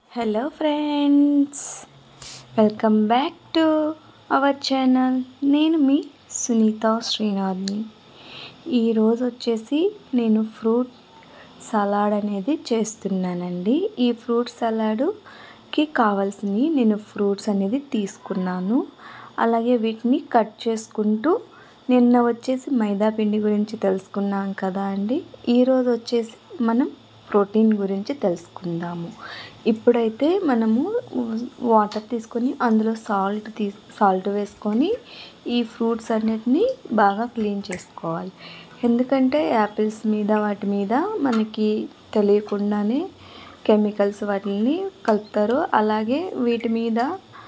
hello friends welcome back to our channel నేను మీ సునీత శ్రీనాథ్ని ఈరోజు వచ్చేసి నేను ఫ్రూట్ సలాడ్ అనేది చేస్తున్నానండి ఈ ఫ్రూట్ సలాడ్కి కావాల్సినవి నేను ఫ్రూట్స్ అనేది తీసుకున్నాను అలాగే వీటిని కట్ చేసుకుంటూ నిన్న వచ్చేసి మైదా పిండి గురించి తెలుసుకున్నాం కదా అండి ఈరోజు వచ్చేసి మనం ప్రోటీన్ గురించి తెలుసుకుందాము ఇప్పుడైతే మనము వాటర్ తీసుకొని అందులో సాల్ట్ తీ సాల్ట్ వేసుకొని ఈ ఫ్రూట్స్ అన్నిటిని బాగా క్లీన్ చేసుకోవాలి ఎందుకంటే యాపిల్స్ మీద వాటి మీద మనకి తెలియకుండానే కెమికల్స్ వాటిని కలుపుతారు అలాగే వీటి మీద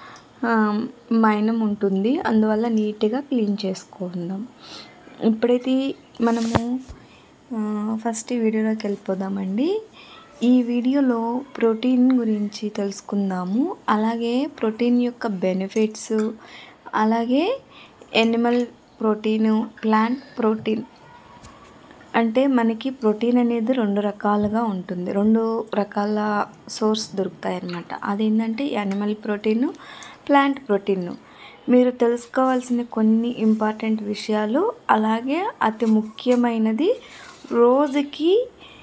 మైనం ఉంటుంది అందువల్ల నీట్గా క్లీన్ చేసుకుందాం ఇప్పుడైతే మనము ఫస్ట్ ఈ వీడియోలోకి వెళ్ళిపోదామండి ఈ వీడియోలో ప్రోటీన్ గురించి తెలుసుకుందాము అలాగే ప్రోటీన్ యొక్క బెనిఫిట్స్ అలాగే ఎనిమల్ ప్రోటీను ప్లాంట్ ప్రోటీన్ అంటే మనకి ప్రోటీన్ అనేది రెండు రకాలుగా ఉంటుంది రెండు రకాల సోర్స్ దొరుకుతాయి అన్నమాట అదేంటంటే యానిమల్ ప్రోటీన్ ప్లాంట్ ప్రోటీన్ మీరు తెలుసుకోవాల్సిన కొన్ని ఇంపార్టెంట్ విషయాలు అలాగే అతి ముఖ్యమైనది రోజుకి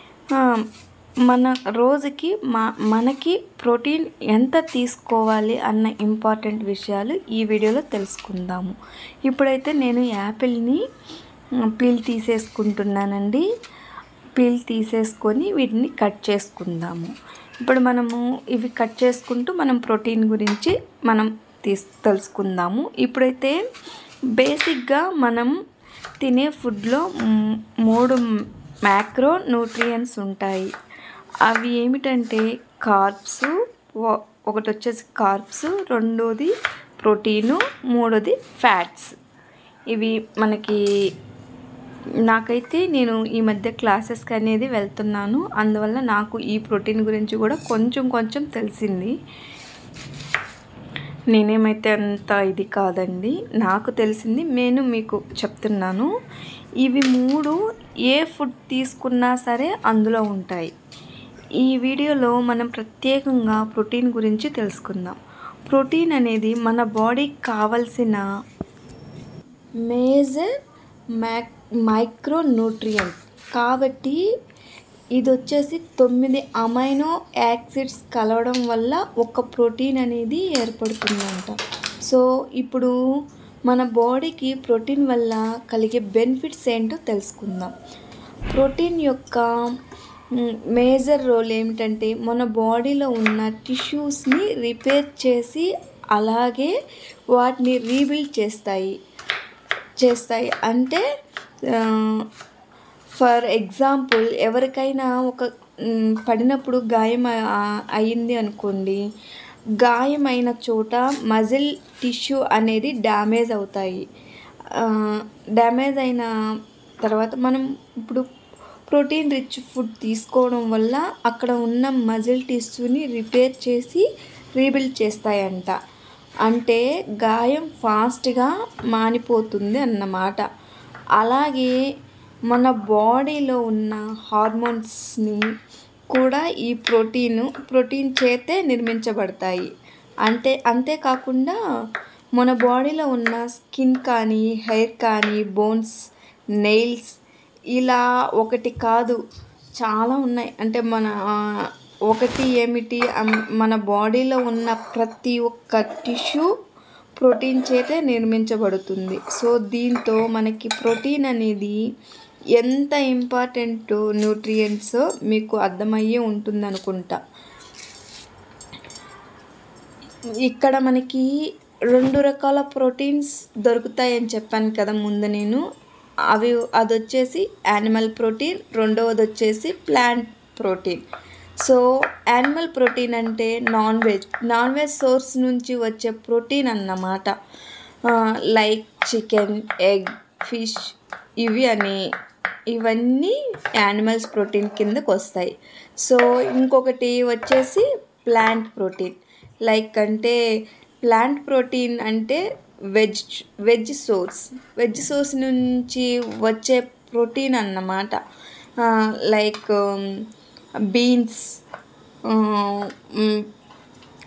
మన రోజుకి మా మనకి ప్రోటీన్ ఎంత తీసుకోవాలి అన్న ఇంపార్టెంట్ విషయాలు ఈ వీడియోలో తెలుసుకుందాము ఇప్పుడైతే నేను యాపిల్ని పీల్ తీసేసుకుంటున్నానండి పీల్ తీసేసుకొని వీటిని కట్ చేసుకుందాము ఇప్పుడు మనము ఇవి కట్ చేసుకుంటూ మనం ప్రోటీన్ గురించి మనం తీస్ తెలుసుకుందాము ఇప్పుడైతే బేసిక్గా మనం తినే ఫుడ్లో మూడు మ్యాక్రో న్యూట్రియన్స్ ఉంటాయి అవి ఏమిటంటే కార్బ్స్ ఒకటి వచ్చేసి కార్బ్స్ రెండోది ప్రోటీను మూడోది ఫ్యాట్స్ ఇవి మనకి నాకైతే నేను ఈ మధ్య క్లాసెస్కి అనేది వెళ్తున్నాను అందువల్ల నాకు ఈ ప్రోటీన్ గురించి కూడా కొంచెం కొంచెం తెలిసింది నేనేమైతే అంత ఇది కాదండి నాకు తెలిసింది నేను మీకు చెప్తున్నాను ఇవి మూడు ఏ ఫుడ్ తీసుకున్నా సరే అందులో ఉంటాయి ఈ వీడియోలో మనం ప్రత్యేకంగా ప్రోటీన్ గురించి తెలుసుకుందాం ప్రోటీన్ అనేది మన బాడీకి కావలసిన మేజర్ మ్యాక్ మైక్రో న్యూట్రియంట్ కాబట్టి ఇది వచ్చేసి తొమ్మిది అమైనో యాసిడ్స్ కలవడం వల్ల ఒక ప్రోటీన్ అనేది ఏర్పడుతుందంట సో ఇప్పుడు మన బాడీకి ప్రోటీన్ వల్ల కలిగే బెనిఫిట్స్ ఏంటో తెలుసుకుందాం ప్రోటీన్ యొక్క మేజర్ రోల్ ఏమిటంటే మన బాడీలో ఉన్న టిష్యూస్ని రిపేర్ చేసి అలాగే వాటిని రీబిల్డ్ చేస్తాయి చేస్తాయి అంటే ఫర్ ఎగ్జాంపుల్ ఎవరికైనా ఒక పడినప్పుడు గాయం అయింది అనుకోండి గాయమైన చోట మజిల్ టిష్యూ అనేది డ్యామేజ్ అవుతాయి డ్యామేజ్ అయిన తర్వాత మనం ఇప్పుడు ప్రోటీన్ రిచ్ ఫుడ్ తీసుకోవడం వల్ల అక్కడ ఉన్న మజిల్ టిష్యూని రిపేర్ చేసి రీబిల్డ్ చేస్తాయంట అంటే గాయం ఫాస్ట్గా మానిపోతుంది అన్నమాట అలాగే మన బాడీలో ఉన్న హార్మోన్స్ని కూడా ఈ ప్రోటీన్ ప్రోటీన్ చేతే నిర్మించబడతాయి అంటే అంతేకాకుండా మన బాడీలో ఉన్న స్కిన్ కానీ హెయిర్ కానీ బోన్స్ నెయిల్స్ ఇలా ఒకటి కాదు చాలా ఉన్నాయి అంటే మన ఒకటి ఏమిటి మన బాడీలో ఉన్న ప్రతి ఒక్క టిష్యూ ప్రోటీన్ చేతే నిర్మించబడుతుంది సో దీంతో మనకి ప్రోటీన్ అనేది ఎంత ఇంపార్టెంట్ న్యూట్రియంట్స్ మీకు అర్థమయ్యే ఉంటుంది అనుకుంటా ఇక్కడ మనకి రెండు రకాల ప్రోటీన్స్ దొరుకుతాయని చెప్పాను కదా ముందు నేను అవి అది వచ్చేసి యానిమల్ ప్రోటీన్ రెండవది వచ్చేసి plant protein so animal protein అంటే non veg non veg source నుంచి వచ్చే ప్రోటీన్ అన్నమాట లైక్ చికెన్ ఎగ్ ఫిష్ ఇవి అని ఇవన్నీ యానిమల్స్ ప్రోటీన్ కిందకు వస్తాయి సో ఇంకొకటి వచ్చేసి ప్లాంట్ ప్రోటీన్ లైక్ అంటే ప్లాంట్ ప్రోటీన్ అంటే veg veg source veg source నుంచి వచ్చే ప్రోటీన్ అన్నమాట లైక్ బీన్స్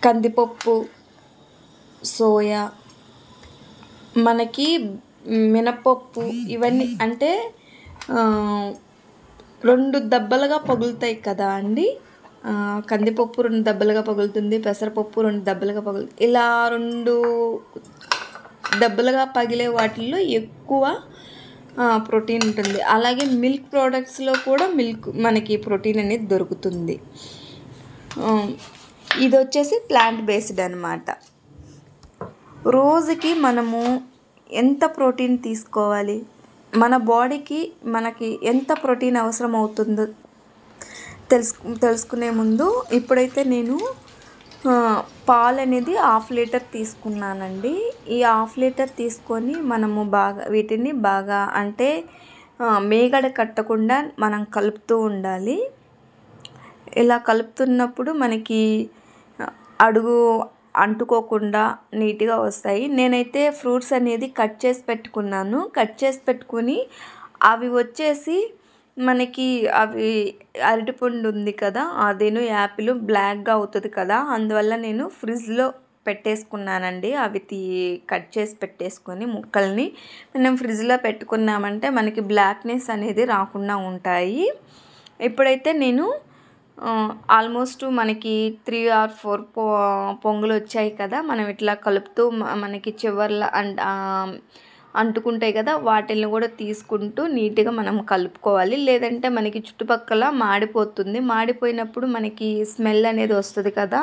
కందిపప్పు సోయా మనకి మినపప్పు ఇవన్నీ అంటే ఆ, రెండు దెబ్బలుగా పగులుతాయి కదా అండి ఆ, కందిపప్పు రెండు దెబ్బలుగా పగులుతుంది పెసరపప్పు రెండు దెబ్బలుగా పగులుతుంది ఇలా రెండు దెబ్బలుగా పగిలే వాటిల్లో ఎక్కువ ఆ, ప్రోటీన్ ఉంటుంది అలాగే మిల్క్ ప్రోడక్ట్స్లో కూడా మిల్క్ మనకి ప్రోటీన్ అనేది దొరుకుతుంది ఆ, ఇది వచ్చేసి ప్లాంట్ బేస్డ్ అనమాట రోజుకి మనము ఎంత ప్రోటీన్ తీసుకోవాలి మన బాడీకి మనకి ఎంత ప్రోటీన్ అవసరం అవుతుందో తెలుసు తెలుసుకునే ముందు ఇప్పుడైతే నేను ఆ, పాలు అనేది హాఫ్ లీటర్ తీసుకున్నానండి ఈ హాఫ్ లీటర్ తీసుకొని మనము బాగా వీటిని బాగా అంటే ఆ, మేగడ కట్టకుండా మనం కలుపుతూ ఉండాలి ఇలా కలుపుతున్నప్పుడు మనకి అడుగు అంటుకోకుండా నీట్గా వస్తాయి నేనైతే ఫ్రూట్స్ అనేది కట్ చేసి పెట్టుకున్నాను కట్ చేసి పెట్టుకుని అవి వచ్చేసి మనకి అవి అరటిపండు ఉంది కదా అదేను యాపిల్ బ్లాక్గా అవుతుంది కదా అందువల్ల నేను ఫ్రిడ్జ్లో పెట్టేసుకున్నానండి అవి తీ కట్ చేసి పెట్టేసుకొని ముక్కల్ని మనం ఫ్రిడ్జ్లో పెట్టుకున్నామంటే మనకి బ్లాక్నెస్ అనేది రాకుండా ఉంటాయి ఇప్పుడైతే నేను ఆల్మోస్ట్ మనకి త్రీ ఆర్ ఫోర్ పో పొంగులు వచ్చాయి కదా మనం ఇట్లా కలుపుతూ మ- మనకి చివర్ల అండ్ అంటుకుంటాయి కదా వాటిని కూడా తీసుకుంటూ నీట్గా మనం కలుపుకోవాలి లేదంటే మనకి చుట్టుపక్కల మాడిపోతుంది మాడిపోయినప్పుడు మనకి స్మెల్ అనేది వస్తుంది కదా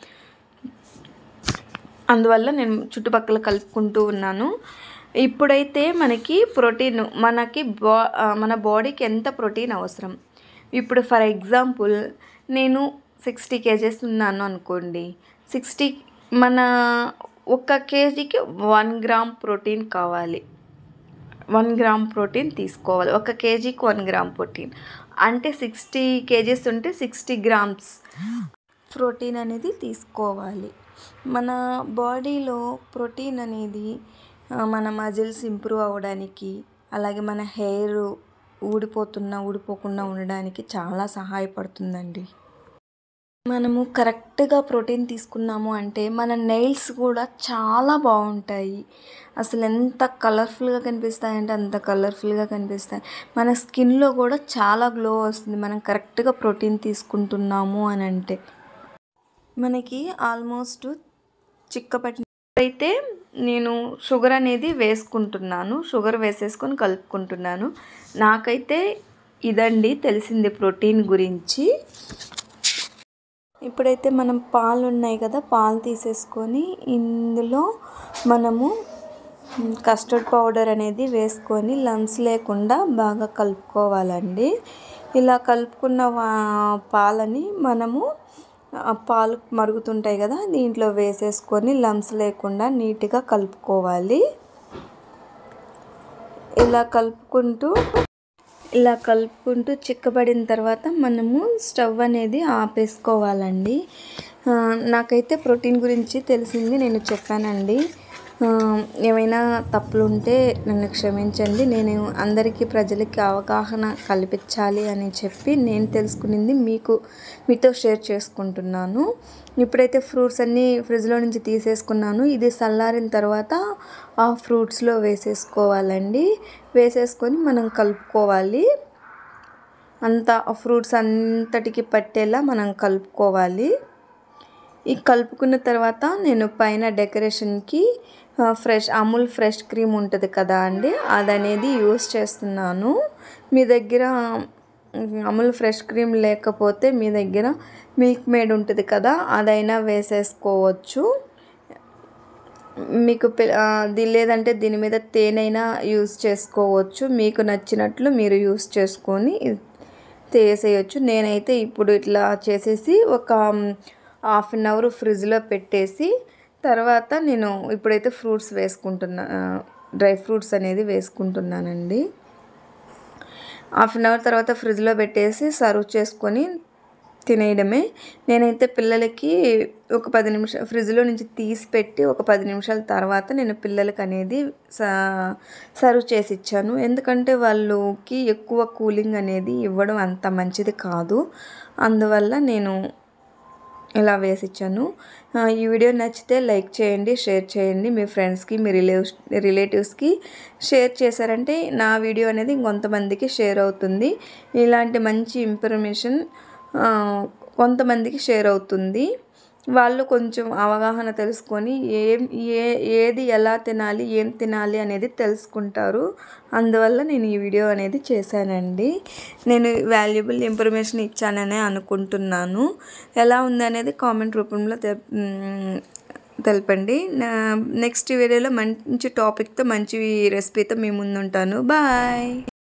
అందువల్ల నేను చుట్టుపక్కల కలుపుకుంటూ ఉన్నాను ఇప్పుడైతే మనకి ప్రోటీన్ మనకి బా ఆ, మన బాడీకి ఎంత ప్రోటీన్ అవసరం ఇప్పుడు ఫర్ ఎగ్జాంపుల్ నేను సిక్స్టీ కేజెస్ ఉన్నాను అనుకోండి సిక్స్టీ మన ఒక కేజీకి వన్ గ్రామ్ ప్రోటీన్ కావాలి వన్ గ్రామ్ ప్రోటీన్ తీసుకోవాలి ఒక కేజీకి వన్ గ్రామ్ ప్రోటీన్ అంటే సిక్స్టీ కేజీస్ ఉంటే సిక్స్టీ గ్రామ్స్ ప్రోటీన్ అనేది తీసుకోవాలి మన బాడీలో ప్రోటీన్ అనేది ఆ, మన మజిల్స్ ఇంప్రూవ్ అవ్వడానికి అలాగే మన హెయిర్ ఊడిపోతున్నా ఊడిపోకుండా ఉండడానికి చాలా సహాయపడుతుందండి మనము కరెక్ట్గా ప్రోటీన్ తీసుకున్నాము అంటే మన నెయిల్స్ కూడా చాలా బాగుంటాయి అసలు ఎంత కలర్ఫుల్గా కనిపిస్తాయంటే అంత కలర్ఫుల్గా కనిపిస్తాయి మన స్కిన్లో కూడా చాలా గ్లో వస్తుంది మనం కరెక్ట్గా ప్రోటీన్ తీసుకుంటున్నాము అని అంటే మనకి ఆల్మోస్ట్ చిక్కపట్టి అయితే నేను షుగర్ అనేది వేసుకుంటున్నాను షుగర్ వేసేసుకొని కలుపుకుంటున్నాను నాకైతే ఇదండి తెలిసింది ప్రోటీన్ గురించి ఇప్పుడైతే మనం పాలు ఉన్నాయి కదా పాలు తీసేసుకొని ఇందులో మనము కస్టర్డ్ పౌడర్ అనేది వేసుకొని లంప్స్ లేకుండా బాగా కలుపుకోవాలండి ఇలా కలుపుకున్న వా- పాలని మనము ఆ పాలు మరుగుతుంటాయి కదా దీంట్లో వేసేసుకొని లంప్స్ లేకుండా నీట్గా కలుపుకోవాలి ఇలా కలుపుకుంటూ ఇలా కలుపుకుంటూ చిక్కబడిన తర్వాత మనము స్టవ్ అనేది ఆపేసుకోవాలండి ఆ, నాకైతే ప్రోటీన్ గురించి తెలిసింది నేను చెప్పానండి ఆ, ఏమైనా తప్పులు ఉంటే నన్ను క్షమించండి నేను అందరికీ ప్రజలకి అవగాహన కల్పించాలి అని చెప్పి నేను తెలుసుకునింది మీకు మీతో షేర్ చేసుకుంటున్నాను ఇప్పుడైతే ఫ్రూట్స్ అన్నీ ఫ్రిడ్జ్లో నుంచి తీసేసుకున్నాను ఇది చల్లారిన తర్వాత ఆ ఫ్రూట్స్లో వేసేసుకోవాలండి వేసేసుకొని మనం కలుపుకోవాలి అంతా ఫ్రూట్స్ అంతటికి పట్టేలా మనం కలుపుకోవాలి ఈ కలుపుకున్న తర్వాత నేను పైన డెకరేషన్కి ఆ, ఫ్రెష్ అమూల్ ఫ్రెష్ క్రీమ్ ఉంటుంది కదా అండి అది అనేది యూస్ చేస్తున్నాను మీ దగ్గర ఉమ్, అమూల్ ఫ్రెష్ క్రీమ్ లేకపోతే మీ దగ్గర మిల్క్ మేడ్ ఉంటుంది కదా అదైనా వేసేసుకోవచ్చు మీకు పె- ఆ, ది లేదంటే దీని మీద తేనైనా యూస్ చేసుకోవచ్చు మీకు నచ్చినట్లు మీరు యూస్ చేసుకొని చేసేయచ్చు నేనైతే ఇప్పుడు ఇట్లా చేసేసి ఒక హాఫ్ అన్ అవర్ ఫ్రిడ్జ్లో పెట్టేసి తర్వాత నేను ఇప్పుడైతే ఫ్రూట్స్ వేసుకుంటున్నా డ్రై ఫ్రూట్స్ అనేది వేసుకుంటున్నానండి హాఫ్ అన్ అవర్ తర్వాత ఫ్రిడ్జ్లో పెట్టేసి సర్వ్ చేసుకొని తినేయడమే నేనైతే పిల్లలకి ఒక పది నిమిషాలు ఫ్రిడ్జ్లో నుంచి తీసి పెట్టి ఒక పది నిమిషాల తర్వాత నేను పిల్లలకి అనేది స- సర్వ్ చేసి ఇచ్చాను ఎందుకంటే వాళ్ళకి ఎక్కువ కూలింగ్ అనేది ఇవ్వడం అంత మంచిది కాదు అందువల్ల నేను ఇలా వేసిచ్చాను ఆ, ఈ వీడియో నచ్చితే లైక్ చేయండి షేర్ చేయండి మీ ఫ్రెండ్స్కి మీ రిలేవ్స్ రిలేటివ్స్కి షేర్ చేశారంటే నా వీడియో అనేది ఇంకొంతమందికి షేర్ అవుతుంది ఇలాంటి మంచి ఇన్ఫర్మేషన్ ఆ, కొంతమందికి షేర్ అవుతుంది వాళ్ళు కొంచెం అవగాహన తెలుసుకొని ఏం ఏ ఏది ఎలా తినాలి ఏం తినాలి అనేది తెలుసుకుంటారు అందువల్ల నేను ఈ వీడియో అనేది చేశానండి నేను వాల్యుబుల్ ఇన్ఫర్మేషన్ ఇచ్చాననే అనుకుంటున్నాను ఎలా ఉందనేది కామెంట్ రూపంలో తె మ్, తెలపండి నెక్స్ట్ వీడియోలో మంచి టాపిక్తో మంచి రెసిపీతో మీ ముందు ఉంటాను బాయ్